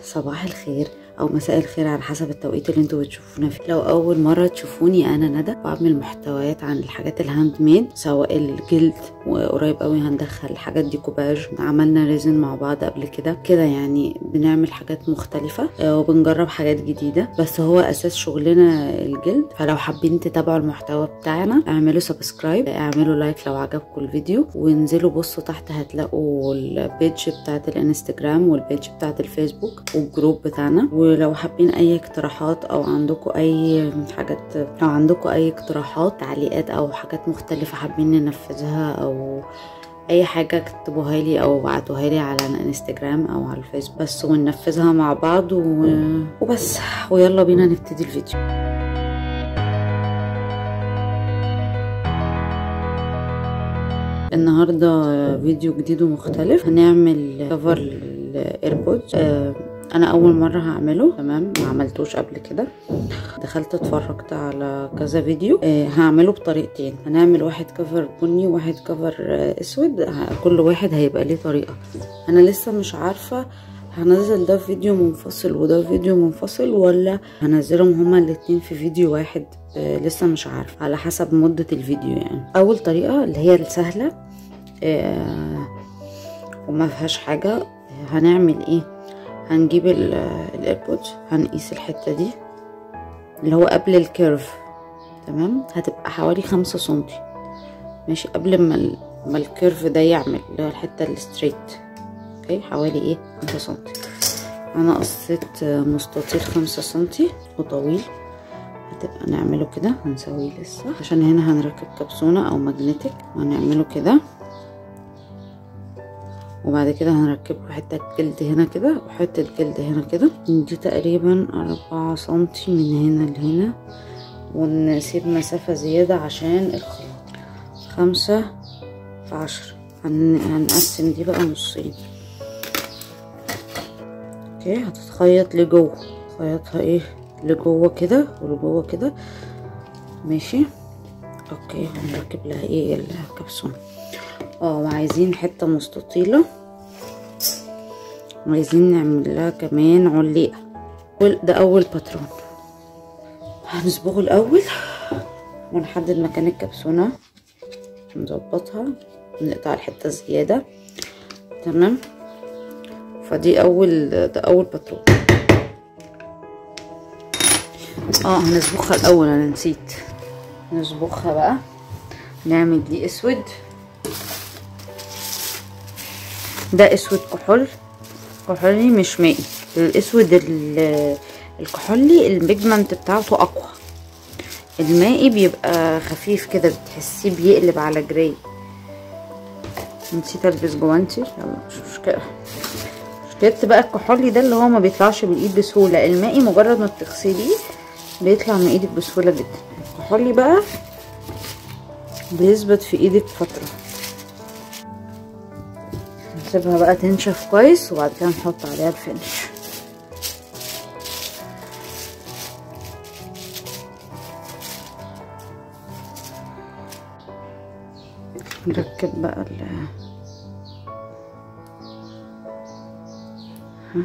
صباح الخير او مساء الخير على حسب التوقيت اللي انتوا بتشوفونا فيه لو اول مره تشوفوني انا ندى بعمل محتويات عن الحاجات الهاند ميد سواء الجلد وقريب قوي هندخل الحاجات دي كوباج عملنا ريزن مع بعض قبل كده كده يعني بنعمل حاجات مختلفه آه، وبنجرب حاجات جديده بس هو اساس شغلنا الجلد فلو حابين تتابعوا المحتوى بتاعنا اعملوا سبسكرايب اعملوا لايك لو عجبكم الفيديو وانزلوا بصوا تحت هتلاقوا البيج بتاعت الانستجرام والبيج بتاعت الفيسبوك والجروب بتاعنا ولو حابين اي اقتراحات او عندكم اي حاجات لو عندكم اي اقتراحات تعليقات او حاجات مختلفة حابين ننفذها او اي حاجة اكتبوها لي او ابعتوها لي على الانستجرام او على الفيسبوك بس وننفذها مع بعض و... وبس ويلا بينا نبتدي الفيديو النهارده فيديو جديد ومختلف هنعمل كفر للايربودز انا اول مره هعمله تمام ما عملتوش قبل كده دخلت اتفرجت على كذا فيديو آه هعمله بطريقتين هنعمل واحد كفر بني وواحد كفر آه اسود كل واحد هيبقى ليه طريقه انا لسه مش عارفه هنزل ده في فيديو منفصل وده في فيديو منفصل ولا هنزلهم هما الاتنين في فيديو واحد آه لسه مش عارفه على حسب مده الفيديو يعني اول طريقه اللي هي السهله آه وما فيهاش حاجه هنعمل ايه هنجيب الايربودز هنقيس الحته دي اللي هو قبل الكيرف تمام هتبقى حوالي خمسة سنتي ماشي قبل ما ما الكيرف ده يعمل اللي هو الحته الستريت اوكي حوالي ايه خمسة سنتي انا قصيت مستطيل خمسة سنتي وطويل هتبقى نعمله كده هنسويه لسه عشان هنا هنركب كبسونه او ماجنتيك وهنعمله كده وبعد كده هنركب له حته جلد هنا كده وحته جلد هنا كده دي تقريبا أربعة سنتي من هنا لهنا ونسيب مسافة زيادة عشان الخيط خمسة في عشرة هن... هنقسم دي بقى نصين اوكي هتتخيط لجوه خيطها ايه لجوه كده ولجوه كده ماشي اوكي هنركب لها ايه الكبسونه اه وعايزين حته مستطيله وعايزين نعمل لها كمان عليقه ده اول باترون هنصبغه الاول ونحدد مكان الكبسونه نظبطها نقطع الحته الزياده تمام فدي اول ده اول باترون اه هنصبغها الاول انا نسيت نصبغها بقى نعمل دي اسود ده اسود كحول كحولي مش مائي الاسود الكحولي البيجمنت بتاعته اقوى المائي بيبقى خفيف كده بتحسيه بيقلب على جراي نسيت البس جوانتي يلا مش مشكله مشكلة بقى الكحولي ده اللي هو ما بيطلعش بالايد بسهوله المائي مجرد ما بتغسليه بيطلع من ايدك بسهوله جدا الكحولي بقى بيثبت في ايدك فتره نسيبها بقى تنشف كويس وبعد كده نحط عليها الفينش نركب بقى ال ها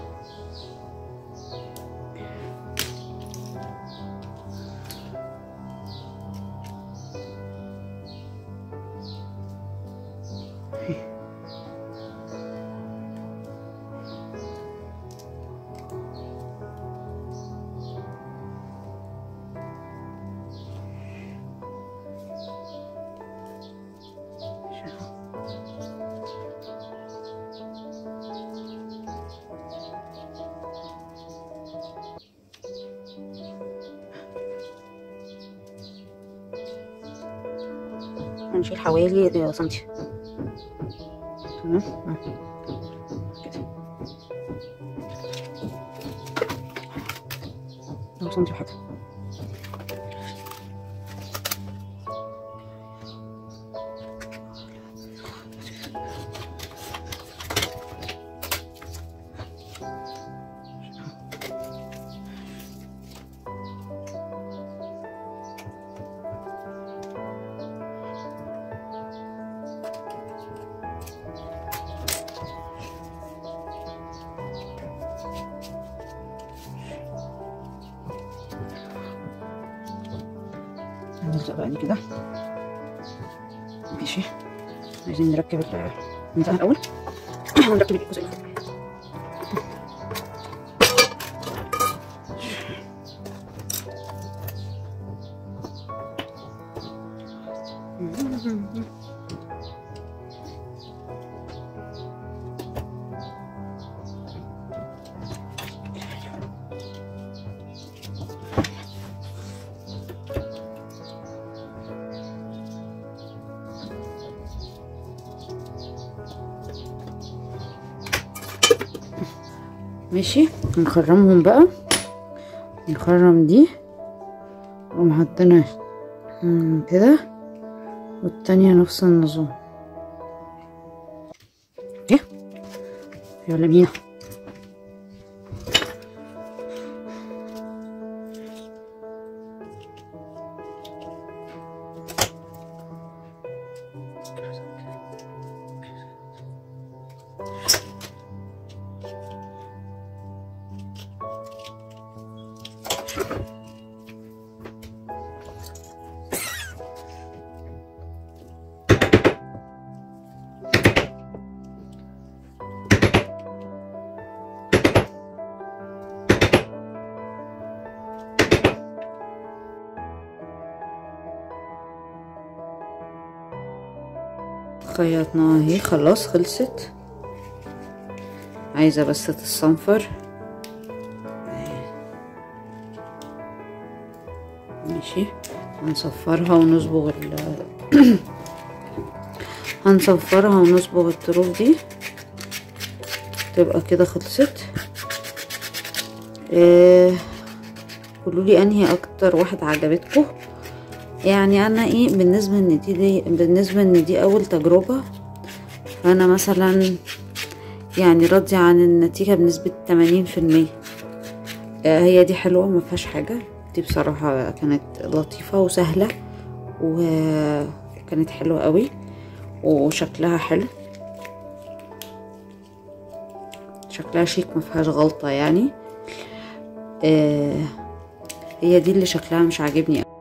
هنشيل حوالي سنتي تمام كده لو سنتي وحاجة هنلزق بقى دي كده ماشي عايزين نركب الميزان الاول ونركب الجزء اللي فوق ماشي نخرمهم بقى نخرم دي ونقوم حاطينها كده والتانية نفس النظام اوكي يلا بينا خيطناها اهي خلاص خلصت عايزة بس تتصنفر ماشي هنصفرها ونصبغ ال هنصفرها ونصبغ الطروف دي تبقى كده خلصت آه قولوا لي انهي اكتر واحد عجبتكم يعني انا ايه بالنسبه ان دي, دي بالنسبه ان دي اول تجربه فانا مثلا يعني راضيه عن النتيجه بنسبه 80% آه هي دي حلوه ما فيهاش حاجه دي بصراحه كانت لطيفه وسهله وكانت حلوه قوي وشكلها حلو شكلها شيك ما فيهاش غلطه يعني آه هي دي اللي شكلها مش عاجبني